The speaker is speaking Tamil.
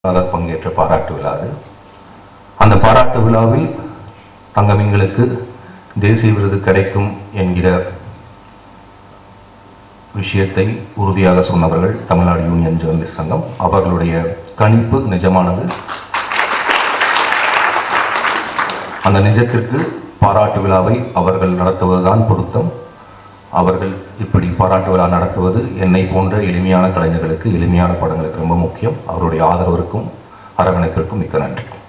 அவர் பங்கேற்ற பாராட்டு விழா அது அந்த பாராட்டு விழாவில் தங்கமீன்களுக்கு தேசிய விருது கிடைக்கும் என்கிற விஷயத்தை உறுதியாக சொன்னவர்கள் தமிழ்நாடு யூனியன் ஜேர்னலிஸ்ட் சங்கம் அவர்களுடைய கணிப்பு நிஜமானது அந்த நிஜத்திற்கு பாராட்டு விழாவை அவர்கள் நடத்துவதுதான் பொருத்தம் அவர்கள் இப்படி பாராட்டு விழா நடத்துவது என்னை போன்ற எளிமையான கலைஞர்களுக்கு எளிமையான படங்களுக்கு ரொம்ப முக்கியம் அவருடைய ஆதரவிற்கும் அரவணைப்பிற்கும் மிக்க நன்றி